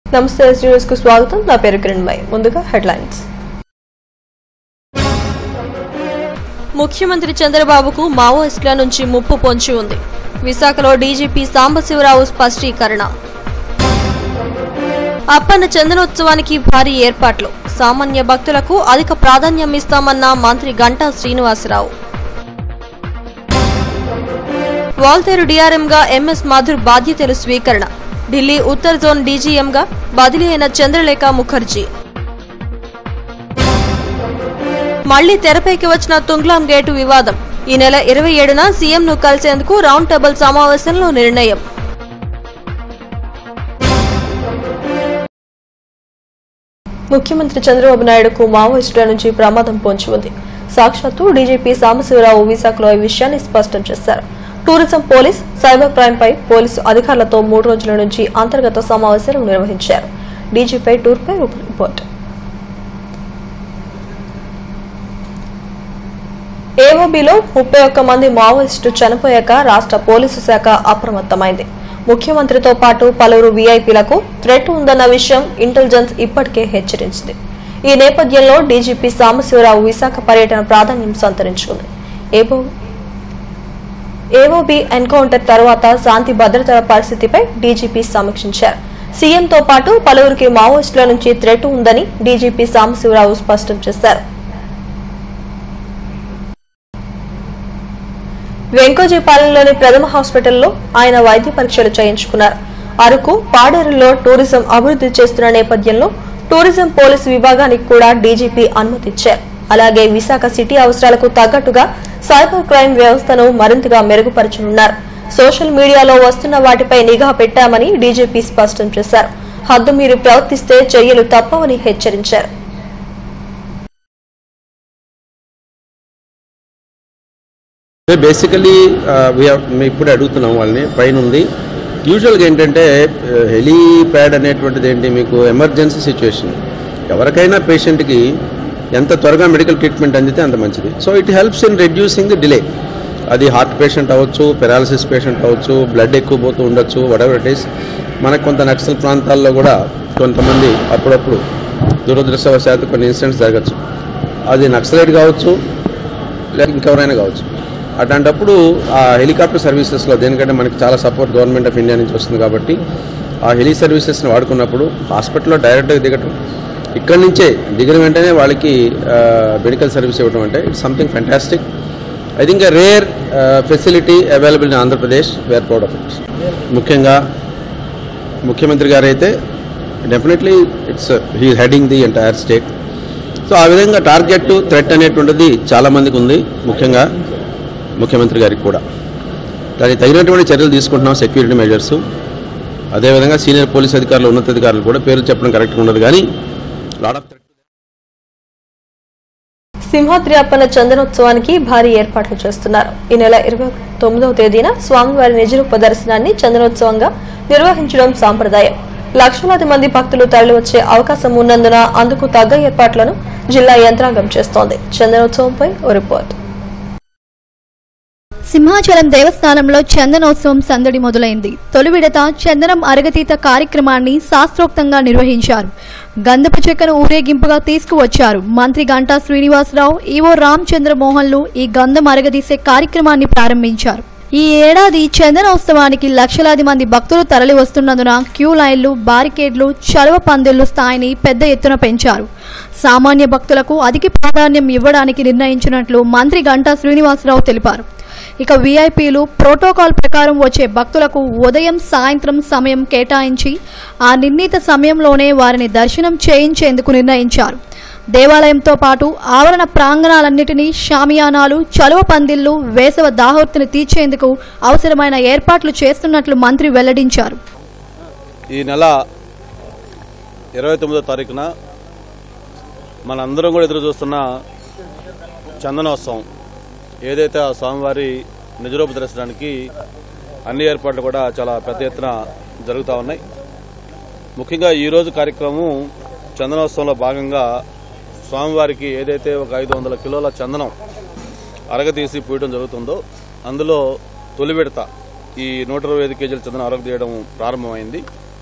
నమస్తే yes news కు స్వాగతం నా పేరు కిరణ్మయ్ ముందుగా హెడ్లైన్స్ ముఖ్యమంత్రి చంద్రబాబుకు మావోయిస్టుల నుంచి ముప్పు పొంచి ఉంది విశాఖలో డీజీపీ సాంబశివరావు స్పష్టీకరణ అప్పన్న చందనోత్సవానికి భారీ ఏర్పాట్లు సామాన్య భక్తులకు అధిక ప్రాధాన్యం ఇస్తామన్న మంత్రి గంటా శ్రీనివాసరావు వాల్తేరు డీఆర్ఎంగా ఎంఎస్ మాధుర్ బాధ్యతలు స్వీకరణ ఢిల్లీ ఉత్తర్ జోన్ డీజీఎంగా బదిలీ అయిన చంద్రలేఖ ముఖర్జీ మళ్లీ తెరపైకి వచ్చిన తుంగ్లాం గేటు వివాదం ఈ నెల ఇరవై ఏడున సీఎంను కలిసేందుకు రౌండ్ టేబుల్ సమావేశంలో నిర్ణయం ముఖ్యమంత్రి చంద్రబాబు నాయుడుకు మావోయిస్టుల నుంచి ప్రమాదం పొంచి ఉంది సాక్షాత్తు డీజీపీ సాంబశివరావు విశాఖలో ఈ విషయాన్ని స్పష్టం చేశారు టూరిజం పోలీస్ సైబర్ క్రైమ్ పై పోలీసు అధికారులతో మూడు రోజుల నుంచి అంతర్గత సమావేశాలు నిర్వహించారు డీజీపై టూర్పై రిపోర్ట్ ఏఓబీలో ముప్పై ఒక్క మంది మావోయిస్టు చనిపోయాక రాష్ట్ర పోలీసు శాఖ అప్రమత్తమైంది ముఖ్యమంత్రితో పాటు పలువురు వీఐపీలకు థ్రెట్ ఉందన్న విషయం ఇంటెలిజెన్స్ ఇప్పటికే హెచ్చరించింది ఈ నేపథ్యంలో డీజీపీ సాంబశివరావు విశాఖ పర్యటన ప్రాధాన్యం సంతరించుకుంది ఏబో ఏఓబీ ఎన్కౌంటర్ తర్వాత శాంతి భద్రతల పరిస్థితిపై డీజీపీ సమీక్షించారు సీఎంతో పాటు పలువురికి మావోయిస్టుల నుంచి థ్రెట్ ఉందని డీజీపీ సాంబశివరావు స్పష్టం చేశారు వెంకోజీపాలెంలోని ప్రథమ హాస్పిటల్లో ఆయన వైద్య పరీక్షలు చేయించుకున్నారు అరకు పాడేరులో టూరిజం అభివృద్ధి చేస్తున్న నేపథ్యంలో టూరిజం పోలీసు విభాగానికి కూడా డీజీపీ అనుమతిచ్చారు అలాగే విశాఖ సిటీ అవసరాలకు తగ్గట్టుగా సైబర్ క్రైమ్ వ్యవస్థను మరింతగా మెరుగుపరచనున్నారు సోషల్ మీడియాలో వస్తున్న వాటిపై నిఘా పెట్టామని డీజీపీ స్పష్టం చేశారు హద్దు మీరు ప్రవర్తిస్తే చర్యలు తప్పవని హెచ్చరించారు బేసికలీ మేము ఇప్పుడు అడుగుతున్నాం వాళ్ళని పైన ఉంది యూజువల్గా ఏంటంటే హెలీప్యాడ్ అనేటువంటిది ఏంటి మీకు ఎమర్జెన్సీ సిచ్యువేషన్ ఎవరికైనా పేషెంట్కి ఎంత త్వరగా మెడికల్ ట్రీట్మెంట్ అందితే అంత మంచిది so it helps in reducing the delay అది హార్ట్ పేషెంట్ అవ్వచ్చు పెరాలసిస్ పేషెంట్ అవ్వచ్చు బ్లడ్ ఎక్కువ పోతూ ఉండొచ్చు వడెవర్ ఇట్ ఈస్ మనకు కొంత నక్సల్ ప్రాంతాల్లో కూడా కొంతమంది అప్పుడప్పుడు దురదృష్టవశాత్తు కొన్ని ఇన్సిడెంట్స్ జరగచ్చు అది నక్సలైట్ కావచ్చు లేక ఇంకెవరైనా కావచ్చు అట్లాంటప్పుడు ఆ హెలికాప్టర్ సర్వీసెస్లో దేనికంటే మనకి చాలా సపోర్ట్ గవర్నమెంట్ ఆఫ్ ఇండియా నుంచి వస్తుంది కాబట్టి ఆ హెలి సర్వీసెస్ని వాడుకున్నప్పుడు హాస్పిటల్లో డైరెక్ట్గా దిగటం ఇక్కడి నుంచే దిగిన వెంటనే వాళ్ళకి మెడికల్ సర్వీస్ ఇవ్వడం అంటే it's something fantastic I think a rare facility available in Andhra Pradesh we're proud of it ముఖ్యంగా ముఖ్యమంత్రి గారు అయితే definitely it's he heading the entire state so ఆ విధంగా టార్గెట్ థ్రెట్ అనేటువంటిది చాలా మందికి ఉంది ముఖ్యంగా ముఖ్యమంత్రి గారికి కూడా దానికి తగినటువంటి చర్యలు తీసుకుంటున్నాం సెక్యూరిటీ మెజర్స్ అదేవిధంగా సీనియర్ పోలీస్ అధికారులు ఉన్నతాధికారులు కూడా పేర్లు చెప్పడం కరెక్ట్గా ఉండదు కానీ లాట్ ఆఫ్ సింహాద్రి అప్పన్న చందనోత్సవానికి భారీ ఏర్పాట్లు చేస్తున్నారు ఈ నెల ఇరవై తొమ్మిదవ తేదీన స్వామివారి నిజరూప దర్శనాన్ని చందనోత్సవంగా నిర్వహించడం సాంప్రదాయం లక్షలాది మంది భక్తులు తరలివచ్చే అవకాశం ఉన్నందున అందుకు తగ్గ ఏర్పాట్లను జిల్లా యంత్రాంగం చేస్తోంది చందనోత్సవంపై ఓ రిపోర్ట్ సింహాచలం దేవస్థానంలో చందనోత్సవం సందడి మొదలైంది తొలి విడత చందనం అరగతీత కార్యక్రమాన్ని శాస్త్రోక్తంగా నిర్వహించారు గంధపు చెక్కను ఊరేగింపుగా తీసుకువచ్చారు మంత్రి గంటా శ్రీనివాసరావు ఈవో రామచంద్ర మోహన్లు ఈ గంధం అరగదీసే కార్యక్రమాన్ని ప్రారంభించారు ఈ ఏడాది చందనోత్సవానికి లక్షలాది మంది భక్తులు తరలి వస్తున్నందున క్యూ లైన్లు బారికేడ్లు చలువ పందిళ్లు స్థాయిని పెద్ద ఎత్తున పెంచారు సామాన్య భక్తులకు అధిక ప్రాధాన్యం ఇవ్వడానికి నిర్ణయించినట్లు మంత్రి గంటా శ్రీనివాసరావు తెలిపారు ఇక వీఐపీలు ప్రోటోకాల్ ప్రకారం వచ్చే భక్తులకు ఉదయం సాయంత్రం సమయం కేటాయించి ఆ నిర్ణీత సమయంలోనే వారిని దర్శనం చేయించేందుకు నిర్ణయించారు దేవాలయంతో పాటు ఆవరణ ప్రాంగణాలన్నిటినీ షామియానాలు చలువ పందిళ్లు వేసవ దాహోర్తిని తీర్చేందుకు అవసరమైన ఏర్పాట్లు చేస్తున్నట్లు మంత్రి వెల్లడించారు ఈ నెల ఇరవై తొమ్మిదో తారీఖున మనందరం కూడా ఎదురు చూస్తున్న చందనోత్సవం ఏదైతే ఆ స్వామివారి నిజరూప దర్శనానికి అన్ని ఏర్పాట్లు కూడా చాలా పెద్ద ఎత్తున జరుగుతూ ఉన్నాయి ముఖ్యంగా ఈరోజు కార్యక్రమం చందనోత్సవంలో భాగంగా స్వామివారికి ఏదైతే ఒక ఐదు వందల కిలోల చందనం అరగతీసి పూయడం జరుగుతుందో అందులో తొలి విడత ఈ నూట ఇరవై ఐదు కేజీల చందనం అరగ తీయడం ప్రారంభమైంది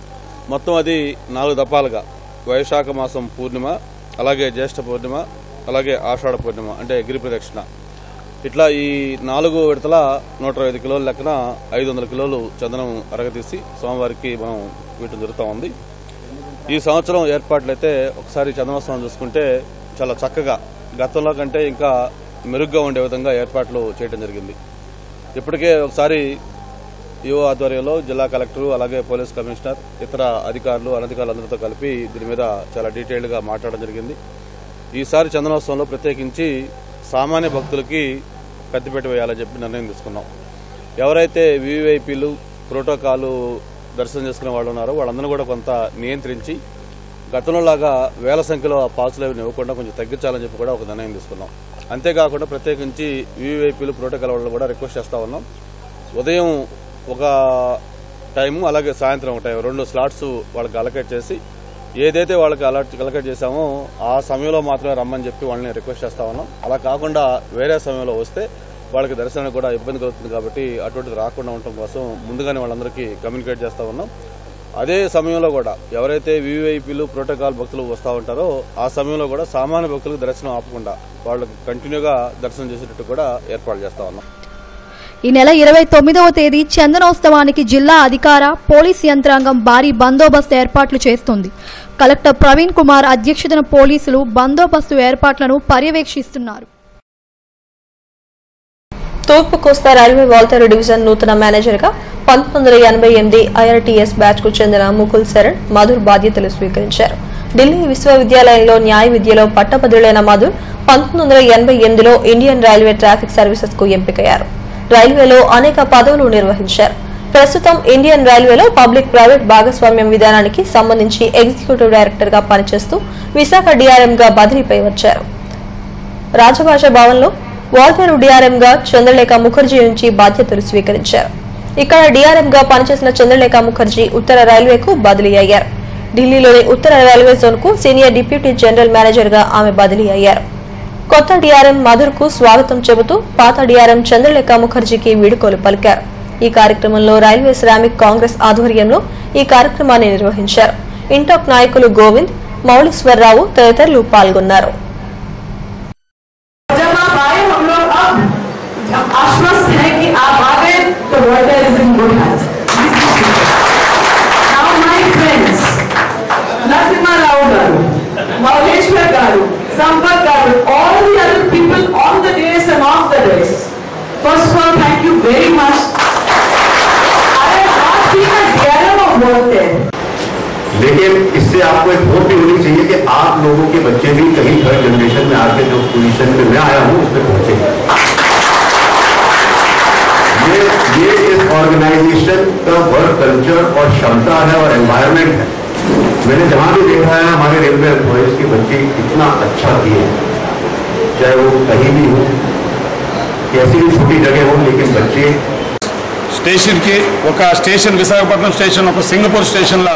మొత్తం అది నాలుగు దఫాలుగా వైశాఖ మాసం పూర్ణిమ అలాగే జ్యేష్ఠ పూర్ణిమ అలాగే ఆషాఢ పూర్ణిమ అంటే గిరి ప్రదక్షిణ ఇట్లా ఈ నాలుగు విడతల నూట ఇరవై ఐదు కిలోల లెక్కన ఐదు వందల కిలోలు చందనం అరగతీసి స్వామివారికి మనం వీటిని జరుగుతూ ఉంది ఈ సంవత్సరం ఏర్పాట్లు అయితే ఒకసారి చందనోత్సవం చూసుకుంటే చాలా చక్కగా గతంలో కంటే ఇంకా మెరుగ్గా ఉండే విధంగా ఏర్పాట్లు చేయడం జరిగింది ఇప్పటికే ఒకసారి ఈఓ ఆధ్వర్యంలో జిల్లా కలెక్టర్ అలాగే పోలీస్ కమిషనర్ ఇతర అధికారులు అనధికారులు అందరితో కలిపి దీని మీద చాలా డీటెయిల్డ్గా మాట్లాడడం జరిగింది ఈసారి చందనోత్సవంలో ప్రత్యేకించి సామాన్య భక్తులకి పెద్దపీట వేయాలని చెప్పి నిర్ణయం తీసుకున్నాం ఎవరైతే వివిఐపీలు ప్రోటోకాలు దర్శనం చేసుకునే వాళ్ళు ఉన్నారో వాళ్ళందరూ కూడా కొంత నియంత్రించి గతంలో లాగా వేల సంఖ్యలో ఆ పాసులు అవి ఇవ్వకుండా కొంచెం తగ్గించాలని చెప్పి కూడా ఒక నిర్ణయం తీసుకున్నాం అంతేకాకుండా ప్రత్యేకించి వివిఐపీలు ప్రోటోకాల్ వాళ్ళు కూడా రిక్వెస్ట్ చేస్తా ఉన్నాం ఉదయం ఒక టైము అలాగే సాయంత్రం ఒక టైం రెండు స్లాట్స్ వాళ్ళకి అలకేట్ చేసి ఏదైతే వాళ్ళకి అలర్ట్ అలకేట్ చేశామో ఆ సమయంలో మాత్రమే రమ్మని చెప్పి వాళ్ళని రిక్వెస్ట్ చేస్తా ఉన్నాం అలా కాకుండా వేరే సమయంలో వస్తే వాళ్ళకి దర్శనానికి కూడా ఇబ్బంది కలుగుతుంది కాబట్టి అటువంటిది రాకుండా ఉండటం కోసం ముందుగానే వాళ్ళందరికీ కమ్యూనికేట్ చేస్తా ఉన్నాం అదే సమయంలో కూడా ఎవరైతే వివిఐపీలు ప్రోటోకాల్ భక్తులు వస్తూ ఉంటారో ఆ సమయంలో కూడా సామాన్య భక్తులకు దర్శనం ఆపకుండా వాళ్ళకి కంటిన్యూగా దర్శనం చేసేటట్టు కూడా ఏర్పాటు చేస్తా ఉన్నాం ఈ నెల ఇరవై తొమ్మిదవ తేదీ చందనోత్సవానికి జిల్లా అధికార పోలీస్ యంత్రాంగం భారీ బందోబస్తు ఏర్పాట్లు చేస్తుంది కలెక్టర్ ప్రవీణ్ కుమార్ అధ్యక్షతన పోలీసులు బందోబస్తు ఏర్పాట్లను పర్యవేక్షిస్తున్నారు తూర్పు కోస్తా రైల్వే వాల్తేరు డివిజన్ నూతన మేనేజర్గా పంతొమ్మిది వందల ఎనభై ఎనిమిది ఐఆర్టీఎస్ బ్యాచ్ కు చెందిన ముకుల్ శరణ్ మధుర్ బాధ్యతలు స్వీకరించారు ఢిల్లీ విశ్వవిద్యాలయంలో న్యాయ విద్యలో పట్టభద్రులైన మధుర్ పంతొమ్మిది వందల ఎనభై ఎనిమిదిలో ఇండియన్ రైల్వే ట్రాఫిక్ సర్వీసెస్ కు ఎంపికయ్యారు రైల్వేలో అనేక పదవులు నిర్వహించారు ప్రస్తుతం ఇండియన్ రైల్వేలో పబ్లిక్ ప్రైవేట్ భాగస్వామ్యం విధానానికి సంబంధించి ఎగ్జిక్యూటివ్ డైరెక్టర్ గా పనిచేస్తూ విశాఖ డిఆర్ఎం గా బదిలీపై వచ్చారు రాజభాష భవన్లో వాల్తేరు డిఆర్ఎం గా చంద్రలేఖ ముఖర్జీ నుంచి బాధ్యతలు స్వీకరించారు ఇక్కడ డిఆర్ఎం గా పనిచేసిన చంద్రలేఖ ముఖర్జీ ఉత్తర రైల్వేకు బదిలీ అయ్యారు ఢిల్లీలోని ఉత్తర రైల్వే జోన్ కు సీనియర్ డిప్యూటీ జనరల్ మేనేజర్ గా ఆమె బదిలీ అయ్యారు కొత్త డిఆర్ఎం మధుర్ కు స్వాగతం చెబుతూ పాత డిఆర్ఎం చంద్రలేఖ ముఖర్జీకి వీడుకోలు పలికారు ఈ కార్యక్రమంలో రైల్వే శ్రామిక్ కాంగ్రెస్ ఆధ్వర్యంలో ఈ కార్యక్రమాన్ని నిర్వహించారు ఇంటాక్ నాయకులు గోవింద్ మౌళీశ్వరరావు తదితరులు పాల్గొన్నారు जब आप आए हम लोग अब जब आश्वस्त है कि आप आ गए तो world is in good hands now my friends Narasimha Rao garu Mouleshwar garu Sampath garu all the other people on the days and off the days first of all thank you very much I have not been a DRM of Voltaire लेकिन इससे आपको एक hope भी होनी चाहिए कि आप लोगों के बच्चे भी कहीं थर्ड जनरेशन में आके जो पोजीशन में मैं आया हूं उसमें पहुंचे ये ये इस ऑर्गेनाइजेशन का वर्क कल्चर और क्षमता है और एनवायरनमेंट है मैंने जहां भी देखा है हमारे रेलवे एम्प्लॉयज के बच्चे इतना अच्छा किए हैं। चाहे वो कहीं भी हो कैसी भी छोटी जगह हो लेकिन बच्चे స్టేషన్కి ఒక స్టేషన్ విశాఖపట్నం స్టేషన్ ఒక సింగపూర్ స్టేషన్లా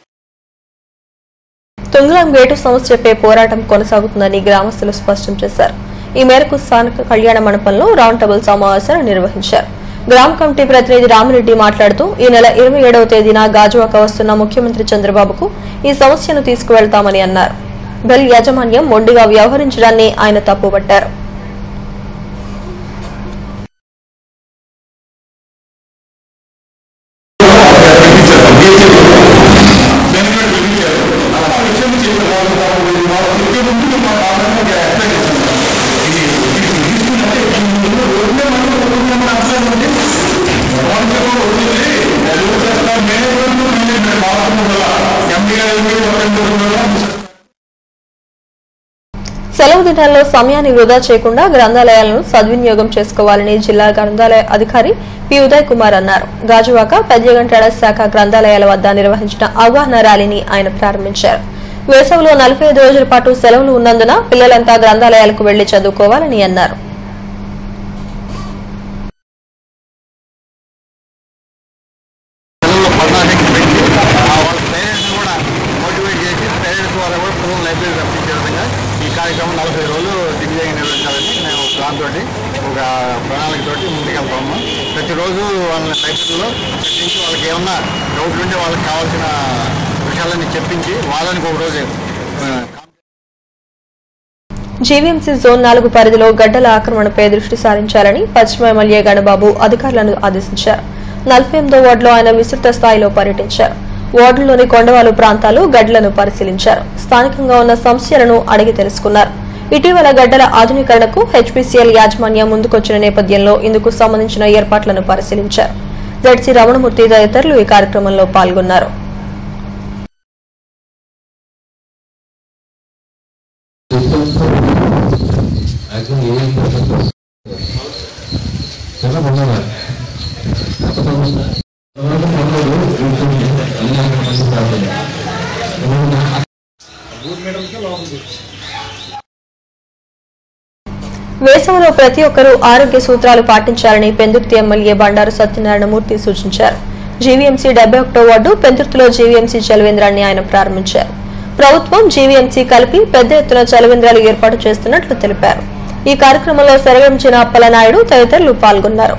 తుంగలం గేటు సమస్యపై పోరాటం కొనసాగుతుందని గ్రామస్తులు స్పష్టం చేశారు ఈ మేరకు స్థానిక కళ్యాణ మండపంలో రౌండ్ టేబుల్ సమావేశాలు నిర్వహించారు గ్రామ కమిటీ ప్రతినిధి రామిరెడ్డి మాట్లాడుతూ ఈ నెల ఇరవై ఏడవ తేదీన గాజువాక వస్తున్న ముఖ్యమంత్రి చంద్రబాబుకు ఈ సమస్యను తీసుకువెళ్తామని అన్నారు బెల్ యాజమాన్యం మొండిగా వ్యవహరించడాన్ని ఆయన తప్పుపట్టారు సెలవు దినాల్లో సమయాన్ని వృధా చేయకుండా గ్రంథాలయాలను సద్వినియోగం చేసుకోవాలని జిల్లా గ్రంథాలయ అధికారి పి ఉదయ్ కుమార్ అన్నారు గాజువాక పెద్దగంటాడ శాఖ గ్రంథాలయాల వద్ద నిర్వహించిన అవగాహన ర్యాలీని ఆయన ప్రారంభించారు వేసవిలో నలభై ఐదు రోజుల పాటు సెలవులు ఉన్నందున పిల్లలంతా గ్రంథాలయాలకు వెళ్లి చదువుకోవాలని అన్నారు పిల్లల పఠనానికి పెంచి ఆ వాళ్ళ పేరెంట్స్ కూడా మోటివేట్ చేసి పేరెంట్స్ వాళ్ళ కూడా పిల్లలు లైబ్రరీ రప్పించే విధంగా ఈ కార్యక్రమం నలభై రోజులు దిగ్విజయంగా నిర్వహించాలని మేము దాంతో ఒక ప్రణాళికతోటి ముందుకెళ్తా ఉన్నాం ప్రతిరోజు వాళ్ళని లైబ్రరీలో చర్చించి వాళ్ళకి ఏమన్నా డౌట్లు ఉంటే వాళ్ళకి కావాల్సిన విషయాలన్నీ చెప్పించి వాళ్ళనికి ఒక రోజు ఆ, జీవీఎంసీ జోన్ నాలుగు పరిధిలో గడ్డల ఆక్రమణపై దృష్టి సారించాలని పశ్చిమ ఎమ్మెల్యే గణబాబు అధికారులను ఆదేశించారు నలభై ఎనిమిదో వార్డులో ఆయన విస్తృత స్థాయిలో పర్యటించారు వార్డులోని కొండవాలు ప్రాంతాలు గడ్డలను పరిశీలించారు స్థానికంగా ఉన్న సమస్యలను అడిగి తెలుసుకున్నారు ఇటీవల గడ్డల ఆధునీకరణకు హెచ్పీసీఎల్ యాజమాన్యం ముందుకొచ్చిన నేపథ్యంలో ఇందుకు సంబంధించిన ఏర్పాట్లను పరిశీలించారు జడ్సీ రమణమూర్తి తదితరులు ఈ కార్యక్రమంలో పాల్గొన్నారు వేసవిలో ప్రతి ఒక్కరూ ఆరోగ్య సూత్రాలు పాటించాలని పెందుర్తి ఎమ్మెల్యే బండారు సత్యనారాయణమూర్తి సూచించారు జీవీఎంసీ డెబ్బై ఒకటో వార్డు పెందుర్తిలో జీవీఎంసీ చలవేంద్రాన్ని ఆయన ప్రారంభించారు ప్రభుత్వం జీవీఎంసీ కలిపి పెద్ద ఎత్తున చలవేంద్రాలు ఏర్పాటు చేస్తున్నట్లు తెలిపారు ఈ కార్యక్రమంలో సెరగంచిన అప్పలనాయుడు తదితరులు పాల్గొన్నారు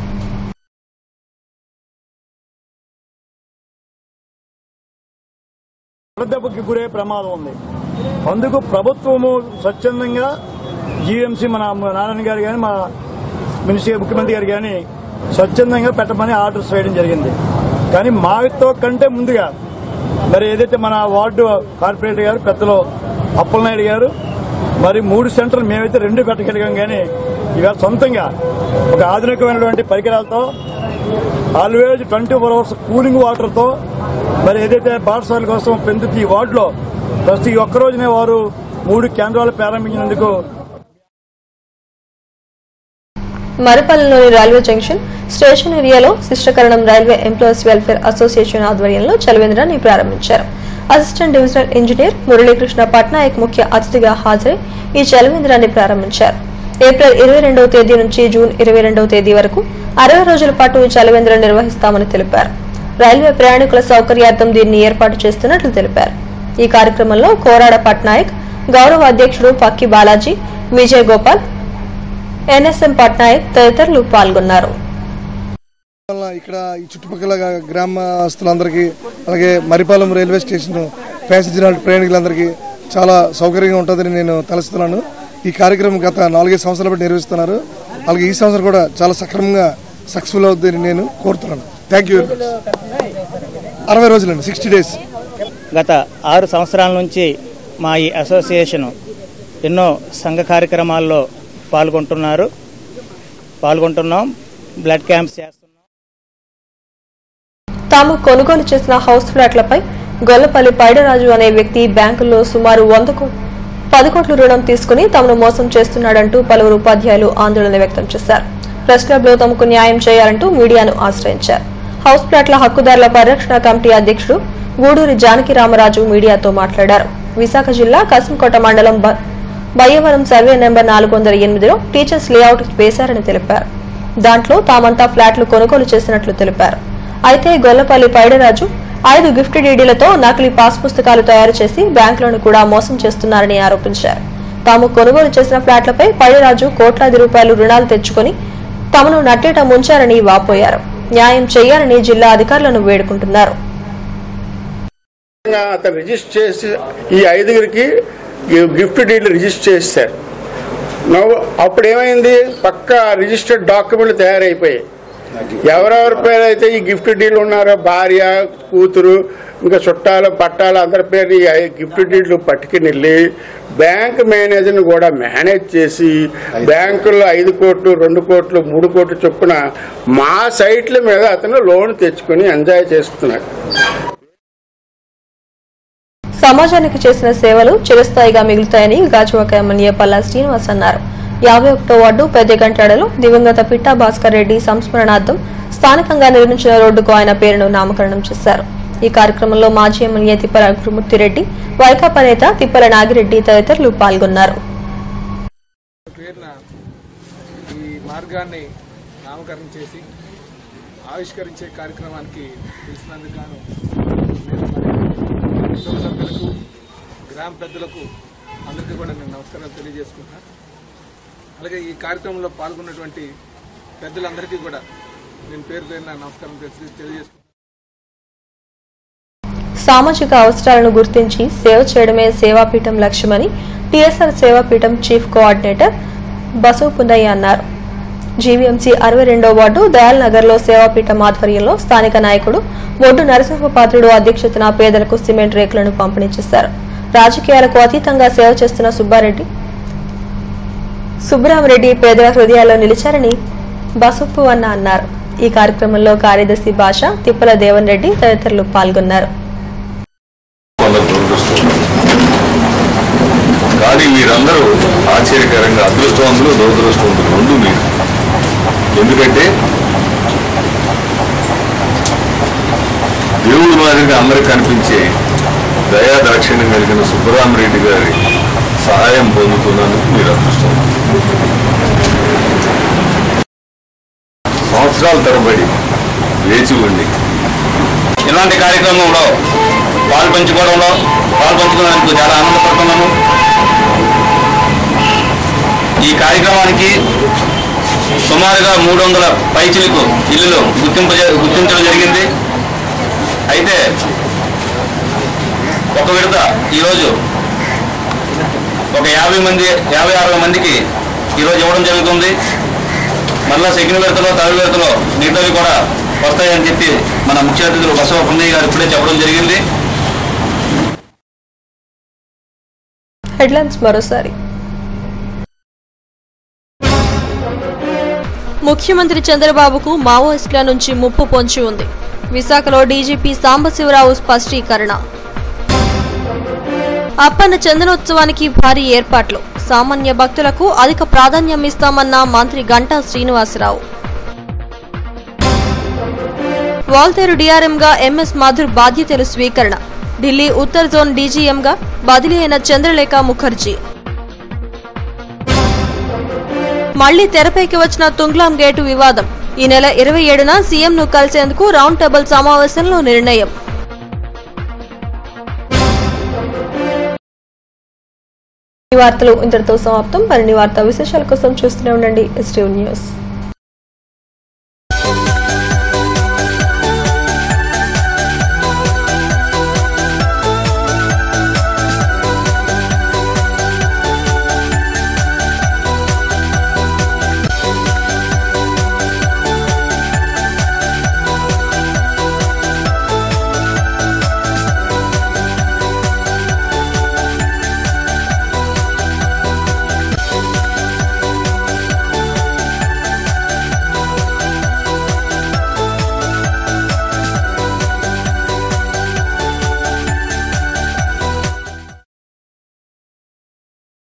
వడదెబ్బకి గురే ప్రమాదం ఉంది అందుకు ప్రభుత్వము స్వచ్ఛందంగా జీఎంసీ మన నారాయణ గారు కానీ మా మినిస్టర్ ముఖ్యమంత్రి గారు కానీ స్వచ్ఛందంగా పెట్టమని ఆర్డర్స్ వేయడం జరిగింది కానీ మాతో కంటే ముందుగా మరి ఏదైతే మన వార్డు కార్పొరేటర్ గారు పెద్దలు అప్పలనాయుడు గారు మరి మూడు సెంటర్లు మేమైతే రెండు పెట్టగలిగాం కానీ ఇవాళ సొంతంగా ఒక ఆధునికమైనటువంటి పరికరాలతో always twenty four hours cooling water తో మరి ఏదైతే బాటసార్ల కోసం పెందుతీ ఈ వార్డులో ప్రతి ఈ ఒక్క రోజునే వారు మూడు కేంద్రాలు ప్రారంభించినందుకు మరపల్లిలోని రైల్వే జంక్షన్ స్టేషన్ ఏరియాలో శిష్టకరణం రైల్వే ఎంప్లాయీస్ వెల్ఫేర్ అసోసియేషన్ ఆధ్వర్యంలో చలవేంద్రాన్ని ప్రారంభించారు assistant divisional engineer Muralikrishna Patnaik ముఖ్య అతిథిగా హాజరై ఈ చలవేంద్రాన్ని ప్రారంభించారు ఏప్రిల్ ఇరవై రెండవ తేదీ నుంచి జూన్ ఇరవై రెండవ తేదీ వరకు అరవై రోజుల పాటు ఈ చలవేంద్రం నిర్వహిస్తామని తెలిపారు రైల్వే ప్రయాణికుల సౌకర్యార్థం దీన్ని ఏర్పాటు చేస్తున్నట్లు తెలిపారు ఈ కార్యక్రమంలో కోరాడ పట్నాయక్ గౌరవ అధ్యక్షుడు ఫక్కి బాలాజీ విజయ్ గోపాల్ ఎన్ఎస్ఎం పట్నాయక్ తదితరులు పాల్గొన్నారు వల్ల ఇక్కడ ఈ చుట్టుపక్కల గ్రామస్తులందరికీ అలాగే మరిపాలెం రైల్వే స్టేషన్ ప్యాసింజర్ ప్రయాణికులందరికీ చాలా సౌకర్యంగా ఉంటుందని నేను తలుస్తున్నాను ఈ కార్యక్రమం గత నాలుగైదు సంవత్సరాల బట్టి నిర్వహిస్తున్నారు అలాగే ఈ సంవత్సరం కూడా చాలా సక్రమంగా సక్సెస్ఫుల్ అవుతుందని నేను కోరుతున్నాను థ్యాంక్ యూ అరవై రోజులండి సిక్స్టీ డేస్ గత ఆరు సంవత్సరాల నుంచి మా ఈ అసోసియేషన్ ఎన్నో సంఘ కార్యక్రమాల్లో పాల్గొంటున్నారు పాల్గొంటున్నాం బ్లడ్ క్యాంప్స్ చేస్తున్నాం తాము కొనుగోలు చేసిన హౌస్ ఫ్లాట్లపై గొల్లపల్లి పైడరాజు అనే వ్యక్తి బ్యాంకుల్లో సుమారు వంద కో- పది కోట్ల రుణం తీసుకుని తమను మోసం చేస్తున్నాడంటూ పలువురు ఉపాధ్యాయులు ఆందోళన వ్యక్తం చేశారు ప్రెస్ క్లబ్ లో తమకు న్యాయం చేయాలంటూ మీడియాను ఆశ్రయించారు హౌస్ ఫ్లాట్ల హక్కుదారుల పరిరక్షణ కమిటీ అధ్యక్షుడు గూడూరి జానకి రామరాజు మీడియాతో మాట్లాడారు విశాఖ జిల్లా కసింకోట మండలం బ- బయ్యవరం సర్వే నెంబర్ నాలుగు వందల ఎనిమిదిలో టీచర్స్ లేఅవుట్ వేశారని తెలిపారు దాంట్లో తామంతా ఫ్లాట్లు కొనుగోలు చేసినట్లు తెలిపారు అయితే గొల్లపల్లి పైడరాజు ఐదు గిఫ్ట్ డీడీలతో నకిలీ పాస్ పుస్తకాలు తయారు చేసి బ్యాంకులను కూడా మోసం చేస్తున్నారని ఆరోపించారు తాము కొనుగోలు చేసిన ఫ్లాట్లపై పైడరాజు కోట్లాది రూపాయలు రుణాలు తెచ్చుకొని తమను నట్టేట ముంచారని వాపోయారు న్యాయం చేయాలని జిల్లా అధికారులను వేడుకుంటున్నారు అతను రిజిస్టర్ చేసి ఈ ఐదుగురికి ఈ గిఫ్ట్ డీల్ రిజిస్టర్ చేశారు నవ్వు అప్పుడు ఏమైంది పక్క రిజిస్టర్డ్ డాక్యుమెంట్లు తయారైపోయాయి ఎవరెవరి పేరు అయితే ఈ గిఫ్ట్ డీల్ ఉన్నారో భార్య కూతురు ఇంకా చుట్టాలు పట్టాలు అందరి పేరు ఈ ఐ- గిఫ్ట్ డీట్లు పట్టుకుని వెళ్ళి బ్యాంక్ మేనేజర్ని కూడా మేనేజ్ చేసి బ్యాంకుల్లో ఐదు కోట్లు రెండు కోట్లు మూడు కోట్లు చొప్పున మా సైట్ల మీద అతను లోన్ తెచ్చుకుని ఎంజాయ్ చేస్తున్నాడు సమాజానికి చేసిన సేవలు చిరస్థాయిగా మిగులుతాయని గాజువాక ఎమ్మెల్యే పల్లా శ్రీనివాస్ అన్నారు యాభై ఒకటో వార్డు పెద్దగంటాడలో దివంగత పిట్టా భాస్కర్ రెడ్డి సంస్మరణార్థం స్థానికంగా నిర్మించిన రోడ్డుకు ఆయన పేరును నామకరణం చేశారు ఈ కార్యక్రమంలో మాజీ ఎమ్మెల్యే తిప్పల గురుమూర్తిరెడ్డి వైకాపా నేత తిప్పల నాగిరెడ్డి తదితరులు పాల్గొన్నారు పేరున ఈ మార్గాన్ని నామకరణం చేసి ఆవిష్కరించే కార్యక్రమానికి పిలిచినందుకు గాను నేను మరి కుటుంబ సభ్యులకు గ్రామ పెద్దలకు అందరికీ కూడా నేను నమస్కారాలు తెలియజేసుకుంటున్నాను అలాగే ఈ కార్యక్రమంలో పాల్గొన్నటువంటి పెద్దలందరికీ కూడా నేను పేరు పేరున నమస్కారం తెలియ- తెలియజేసుకుంటున్నాను సామాజిక అవసరాలను గుర్తించి సేవ చేయడమే సేవాపీఠం లక్ష్యమని TSR Sevapeetham chief coordinator Basava Punnaiah అన్నారు జీవీఎంసీ అరవై రెండో వార్డు దయాల్ నగర్ లో సేవాపీఠం ఆధ్వర్యంలో స్థానిక నాయకుడు ఒడ్డు నరసింహపాత్రుడు అధ్యక్షతన పేదలకు సిమెంట్ రేకులను పంపిణీ చేశారు రాజకీయాలకు అతీతంగా సేవ చేస్తున్న సుబ్బారెడ్డి సుబ్బరామరెడ్డి పేదల హృదయాల్లో నిలిచారని బసప్పు అన్న అన్నారు ఈ కార్యక్రమంలో కార్యదర్శి భాష తిప్పల దేవన్ రెడ్డి తదితరులు పాల్గొన్నారు వాళ్ళకు దురదృష్టం కానీ మీరందరూ ఆశ్చర్యకరంగా అదృష్టవంతులు దురదృష్టవంతులు రెండు మీరు ఎందుకంటే దేవుడు మాదిరిగా అందరికి కనిపించే దయా దాక్షిణ్యం కలిగిన సుబ్బరామరెడ్డి గారి సహాయం పొందుతున్నందుకు మీరు అదృష్టం సంవత్సరాల తరబడి వేచి ఉండి ఇలాంటి కార్యక్రమంలో పాలు పంచుకోవడంలో పాలు పంచుకోవడానికి చాలా ఆనందపడుతున్నాము ఈ కార్యక్రమానికి సుమారుగా మూడు వందల పైచిలకు ఇల్లులు గుర్తింపు గుర్తించడం జరిగింది అయితే ఒక విడత ఈరోజు ఒక యాభై మంది యాభై అరవై మందికి ఈరోజు ఇవ్వడం జరుగుతుంది మళ్ళా సెకండ్ విడతలో థర్డ్ విడతలో మిగతావి కూడా వస్తాయని చెప్పి మన ముఖ్య అతిథులు బసవ పున్నయ్య గారు ఇప్పుడే చెప్పడం జరిగింది హెడ్లైన్స్ మరోసారి ముఖ్యమంత్రి చంద్రబాబుకు మావోయిస్టుల నుంచి ముప్పు పొంచి ఉంది విశాఖలో డీజీపీ సాంబశివరావు స్పష్టీకరణ అప్పన్న చందనోత్సవానికి భారీ ఏర్పాట్లు సామాన్య భక్తులకు అధిక ప్రాధాన్యం ఇస్తామన్న మంత్రి గంటా శ్రీనివాసరావు వాల్తేరు డీఆర్ఎంగా ఎంఎస్ మాధుర్ బాధ్యతలు స్వీకరణ ఢిల్లీ ఉత్తర్ జోన్ డీజీఎంగా బదిలీ అయిన చంద్రలేఖ ముఖర్జీ మళ్లీ తెరపైకి వచ్చిన తుంగ్లాం గేటు వివాదం ఈ నెల ఇరవై ఏడున సీఎంను కలిసేందుకు రౌండ్ టేబుల్ సమావేశంలో నిర్ణయం ఈ వార్తలు ఇంతటితో సమాప్తం మరిన్ని వార్తా విశేషాల కోసం చూస్తూనే ఉండండి ఎస్టీవ్ న్యూస్